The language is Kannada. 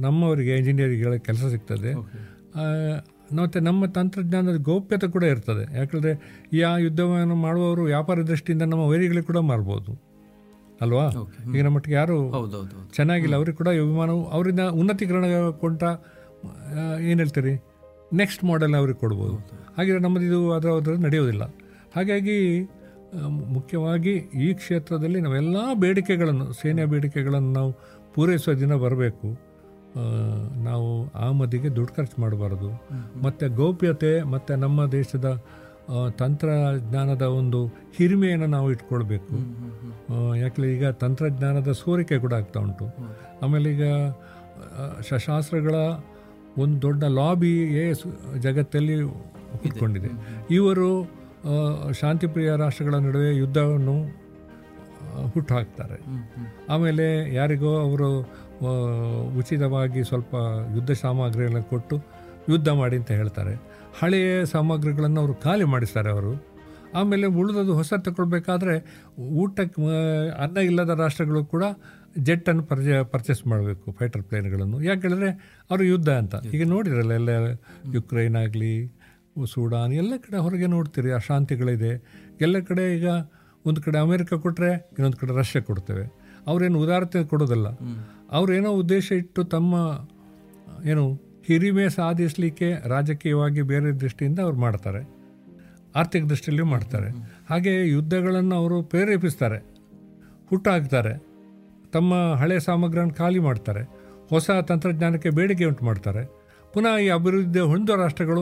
ನಮ್ಮವರಿಗೆ ಇಂಜಿನಿಯರಿಂಗ್ಗಳ ಕೆಲಸ ಸಿಗ್ತದೆ ಆ, ಮತ್ತು ನಮ್ಮ ತಂತ್ರಜ್ಞಾನದ ಗೌಪ್ಯತೆ ಕೂಡ ಇರ್ತದೆ ಯಾಕಂದರೆ ಈ ಆ ಯುದ್ಧವನ್ನು ಮಾಡುವವರು ವ್ಯಾಪಾರ ದೃಷ್ಟಿಯಿಂದ ನಮ್ಮ ವೈರಿಗಳಿಗೆ ಕೂಡ ಮಾರ್ಬೋದು ಅಲ್ವಾ ಈಗ ನಮ್ಮ ಮಟ್ಟಿಗೆ ಯಾರು ಹೌದೌದು ಚೆನ್ನಾಗಿಲ್ಲ ಅವ್ರಿಗೆ ಕೂಡ ಈ ವಿಮಾನವು ಅವರಿಂದ ಉನ್ನತೀಕರಣ ಕೊಂಡ ಏನು ಹೇಳ್ತೀರಿ ನೆಕ್ಸ್ಟ್ ಮಾಡೆಲ್ ಅವ್ರಿಗೆ ಕೊಡ್ಬೋದು ಹಾಗೆ ನಮ್ಮದು ಇದು ಅದರ ಅದರ ನಡೆಯೋದಿಲ್ಲ ಹಾಗಾಗಿ ಆ, ಮುಖ್ಯವಾಗಿ ಈ ಕ್ಷೇತ್ರದಲ್ಲಿ ನಾವೆಲ್ಲ ಬೇಡಿಕೆಗಳನ್ನು ಸೇನೆಯ ಬೇಡಿಕೆಗಳನ್ನು ನಾವು ಪೂರೈಸುವ ದಿನ ಬರಬೇಕು ಆ, ನಾವು ಆಮದಿಗೆ ದುಡ್ಡು ಖರ್ಚು ಮಾಡಬಾರ್ದು ಮತ್ತು ಗೌಪ್ಯತೆ ಮತ್ತು ನಮ್ಮ ದೇಶದ ಆ, ತಂತ್ರಜ್ಞಾನದ ಒಂದು ಹಿರಿಮೆಯನ್ನು ನಾವು ಇಟ್ಕೊಳ್ಬೇಕು ಆ, ಯಾಕಂದ್ರೆ ಈಗ ತಂತ್ರಜ್ಞಾನದ ಸೋರಿಕೆ ಕೂಡ ಆಗ್ತಾ ಉಂಟು ಆಮೇಲೆ ಈಗ ಆ, ಶಸ್ತ್ರಾಸ್ತ್ರಗಳ ಒಂದು ದೊಡ್ಡ ಲಾಬಿಯೇ ಸು- ಜಗತ್ತಲ್ಲಿ ಹುಟ್ಕೊಂಡಿದೆ ಇವರು ಆ, ಶಾಂತಿಪ್ರಿಯ ರಾಷ್ಟ್ರಗಳ ನಡುವೆ ಯುದ್ಧವನ್ನು ಆ, ಹುಟ್ಟು ಹಾಕ್ತಾರೆ ಆಮೇಲೆ ಯಾರಿಗೋ ಅವರು ಆ, ಉಚಿತವಾಗಿ ಸ್ವಲ್ಪ ಯುದ್ಧ ಸಾಮಗ್ರಿಗಳನ್ನು ಕೊಟ್ಟು ಯುದ್ಧ ಮಾಡಿ ಅಂತ ಹೇಳ್ತಾರೆ ಹಳೆಯ ಸಾಮಗ್ರಿಗಳನ್ನು ಅವರು ಖಾಲಿ ಮಾಡಿಸ್ತಾರೆ ಅವರು ಆಮೇಲೆ ಉಳಿದದು ಹೊಸ ತಗೊಳ್ಬೇಕಾದ್ರೆ ಊಟಕ್ಕೆ ಆ, ಅನ್ನ ಇಲ್ಲದ ರಾಷ್ಟ್ರಗಳು ಕೂಡ ಜೆಟ್ಟನ್ನು ಪರ್ಚೆ ಪರ್ಚೇಸ್ ಮಾಡಬೇಕು ಫೈಟರ್ ಪ್ಲೇನ್ಗಳನ್ನು ಯಾಕೆ ಹೇಳಿದ್ರೆ ಅವರು ಯುದ್ಧ ಅಂತ ಈಗ ನೋಡಿರಲ್ಲ ಎಲ್ಲ ಯುಕ್ರೈನ್ ಆಗಲಿ ಸೂಡಾನ್ ಎಲ್ಲ ಕಡೆ ಹೊರಗೆ ನೋಡ್ತೀರಿ ಅಶಾಂತಿಗಳಿದೆ ಎಲ್ಲ ಕಡೆ ಈಗ ಒಂದು ಕಡೆ ಅಮೆರಿಕ ಕೊಟ್ಟರೆ ಇನ್ನೊಂದು ಕಡೆ ರಷ್ಯಾ ಕೊಡ್ತೇವೆ ಅವರೇನು ಉದಾರತೆ ಕೊಡೋದಲ್ಲ ಅವರೇನೋ ಉದ್ದೇಶ ಇಟ್ಟು ತಮ್ಮ ಏನು ಹಿರಿಮೆ ಸಾಧಿಸಲಿಕ್ಕೆ ರಾಜಕೀಯವಾಗಿ ಬೇರೆ ದೃಷ್ಟಿಯಿಂದ ಅವ್ರು ಮಾಡ್ತಾರೆ ಆರ್ಥಿಕ ದೃಷ್ಟಿಯಲ್ಲಿಯೂ ಮಾಡ್ತಾರೆ ಹಾಗೆ ಯುದ್ಧಗಳನ್ನು ಅವರು ಪ್ರೇರೇಪಿಸ್ತಾರೆ ಹುಟ್ಟಾಕ್ತಾರೆ ತಮ್ಮ ಹಳೆ ಸಾಮಗ್ರಿಯನ್ನು ಖಾಲಿ ಮಾಡ್ತಾರೆ ಹೊಸ ತಂತ್ರಜ್ಞಾನಕ್ಕೆ ಬೇಡಿಕೆ ಉಂಟು ಮಾಡ್ತಾರೆ ಪುನಃ ಈ ಅಭಿವೃದ್ಧಿ ಹೊಂದೋ ರಾಷ್ಟ್ರಗಳು